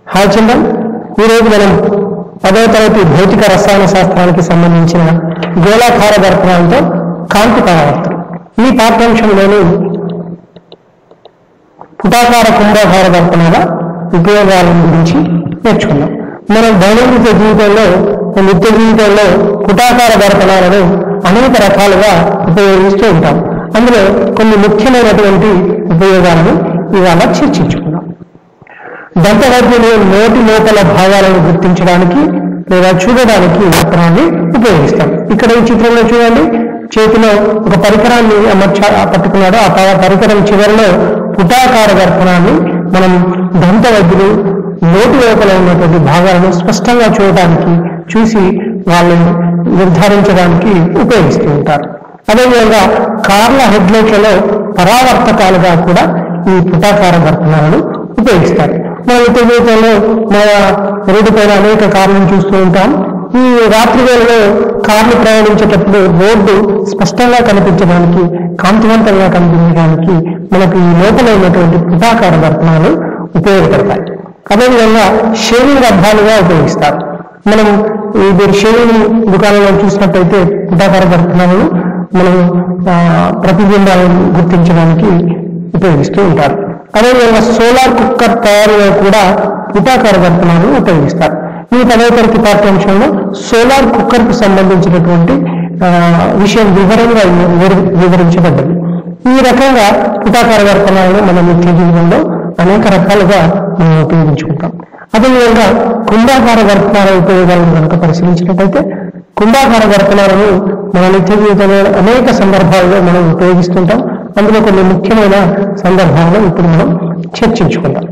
hi children ఈరోజు మనం పదవ తరగతి భౌతిక రసాయన శాస్త్రానికి సంబంధించిన గోళాకార దర్పణాలతో కాంతి పరావర్తనం ఈ పాఠ్యాంశంలోని పుటాకార కుంభాకార దర్పణాల ఉపయోగాల గురించి నేర్చుకున్నాం మనం దైనందిక జీవితంలో నిత్య జీవితంలో పుటాకార దర్పణాలను అనేక రకాలుగా ఉపయోగిస్తూ ఉంటాం అందులో కొన్ని ముఖ్యమైనటువంటి ఉపయోగాలను ఇవాళ చర్చించుకున్నాం దంతవైద్యులు నోటి లోపల భాగాలను గుర్తించడానికి లేదా చూడడానికి దర్పణాన్ని ఉపయోగిస్తాం ఇక్కడ ఈ చిత్రంలో చూడండి చేతిలో ఒక పరికరాన్ని అమర్చ పట్టుకున్నాడు ఆ ప- పరికరం చివరిలో పుటాకార దర్పణాన్ని మనం దంత వైద్యులు నోటి లోపల ఉన్నటువంటి భాగాలను స్పష్టంగా చూడడానికి చూసి వాళ్ళని నిర్ధారించడానికి ఉపయోగిస్తూ ఉంటారు అదేవిధంగా కార్ల హెడ్లైట్లలో పరావర్తకాలుగా కూడా ఈ పుటాకార దర్పణాలను ఉపయోగిస్తారు మన నిత్య జీవితంలో మన రోడ్డు పైన అనేక కార్లను చూస్తూ ఉంటాం ఈ రాత్రి వేళలో కార్లు ప్రయాణించేటప్పుడు రోడ్డు స్పష్టంగా కనిపించడానికి కాంతివంతంగా కనిపించడానికి మనకు ఈ లోపల ఉన్నటువంటి పుటాకార దర్పణాలు ఉపయోగపడతాయి అదేవిధంగా షేవింగ్ అద్దాలుగా ఉపయోగిస్తారు మనం ఈ మీరు షేవింగ్ దుకాణంలో చూసినట్టయితే పుటాకార దర్పణాలను మనం ఆ, ప్రతిబింబాలను గుర్తించడానికి ఉపయోగిస్తూ ఉంటారు అదేవిధంగా సోలార్ కుక్కర్ తయారీలో కూడా పుటాకార దర్పణాలను ఉపయోగిస్తారు ఈ పదవ తరగతి పాఠ్యాంశంలో సోలార్ కుక్కర్ కు సంబంధించినటువంటి ఆ, విషయం వివరంగా వివరి- వివరించబడ్డది ఈ రకంగా పుటాకార దర్పణాలను మన నిత్య జీవితంలో అనేక రకాలుగా మనం ఉపయోగించుకుంటాం అదేవిధంగా కుంభాకార దర్పణాల ఉపయోగాలను కనుక పరిశీలించినట్టయితే కుంభాకార దర్పణాలను మన నిత్య జీవితంలో అనేక సందర్భాల్లో మనం ఉపయోగిస్తుంటాం అందులో కొన్ని ముఖ్యమైన సందర్భాలను ఇప్పుడు మనం చర్చించుకుందాం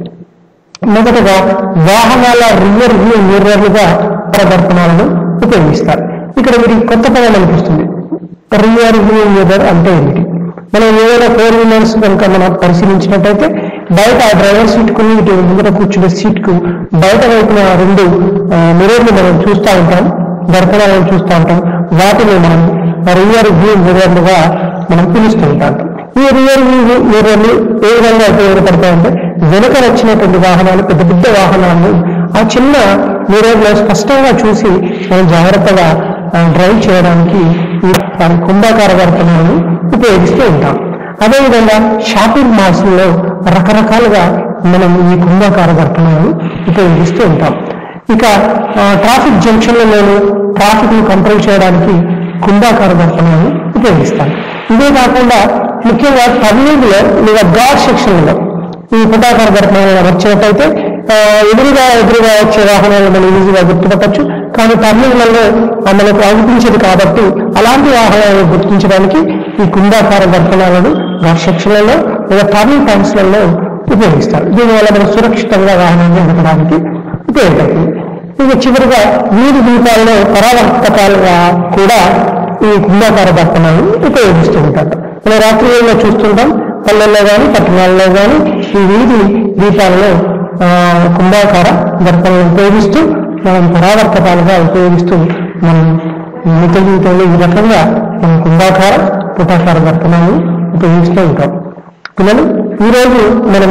మొదటగా వాహనాల రియర్ వ్యూ మిర్రర్లుగా దర్పణాలను ఉపయోగిస్తారు ఇక్కడ మీరు కొత్త పదం అనిపిస్తుంది రియర్ వ్యూ మిర్రర్ అంటే ఏమిటి మనం ఏదైనా ఫోర్ వీలర్స్ కనుక మనం పరిశీలించినట్టయితే బయట ఆ డ్రైవర్ సీట్ కు ఇటు ముందర కూర్చునే సీట్ కు బయట వైపున రెండు మిర్రర్లు మనం చూస్తూ ఉంటాం దర్పణాలను చూస్తూ ఉంటాం వాటిని మనం రియర్ వ్యూ మిర్రర్లుగా మనం పిలుస్తూ ఉంటాం ఈ రియర్ వ్యూ మిర్రర్లు ఏ విధంగా ఉపయోగపడతాయంటే వెనుక వచ్చినటువంటి వాహనాలు పెద్ద పెద్ద వాహనాలను ఆ చిన్న మిర్రర్లో స్పష్టంగా చూసి మనం జాగ్రత్తగా ఆ, డ్రైవ్ చేయడానికి ఈ కుంభాకార దర్పణాలను ఉపయోగిస్తూ ఉంటాం అదేవిధంగా షాపింగ్ మాల్స్ లో రకరకాలుగా మనం ఈ కుంభాకార దర్పణాలను ఉపయోగిస్తూ ఉంటాం ఇక ఆ, ట్రాఫిక్ జంక్షన్లలోను ట్రాఫిక్ ను కంట్రోల్ చేయడానికి కుంభాకార దర్పణాలను ఉపయోగిస్తాం ఇదే కాకుండా ముఖ్యంగా టర్నింగ్ లో లేదా గాడ్ సెక్షన్లలో ఈ పుటాకార దర్పణాలను అమర్చినట్టయితే ఆ, ఎదురుగా ఎదురుగా వచ్చే వాహనాలను మనం ఈజీగా గుర్తుపట్టచ్చు కానీ టర్నింగ్లలో ఆ, మనకు అనిపించదు కాబట్టి అలాంటి వాహనాలను గుర్తించడానికి ఈ కుంభాకార దర్పణాలను గాడ్ సెక్షన్లలో లేదా టర్నింగ్ పాయింట్స్లలో ఉపయోగిస్తారు దీనివల్ల మనం సురక్షితంగా వాహనాన్ని నడపడానికి ఉపయోగపడుతుంది ఇక చివరిగా వీధి దీపాలలో పరావర్తకాలుగా కూడా ఈ కుంభాకార దర్పణాలను ఉపయోగిస్తూ ఉంటారు మనం రాత్రి వేళలో చూస్తుంటాం పల్లెల్లో కానీ పట్టణాల్లో కానీ ఈ వీధి దీపాలలో ఆ, కుంభాకార దర్పణాలను ఉపయోగిస్తూ మనం పరావర్తకాలుగా ఉపయోగిస్తూ మనం నిత్య జీవితంలో ఈ రకంగా మనం కుంభాకార పుటాకార దర్పణాలను ఉపయోగిస్తూ ఉంటాం పిల్లలు ఈరోజు మనం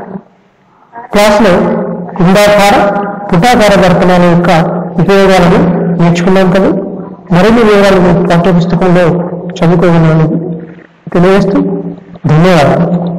క్లాస్లో కుంభాకార పుటాకార దర్పణాల యొక్క ఉపయోగాలను నేర్చుకున్నాం కదా మరిన్ని వివరాలను పాఠ్యపుస్తకంలో చదువుకోగలను తెలియజేస్తూ ధన్యవాదాలు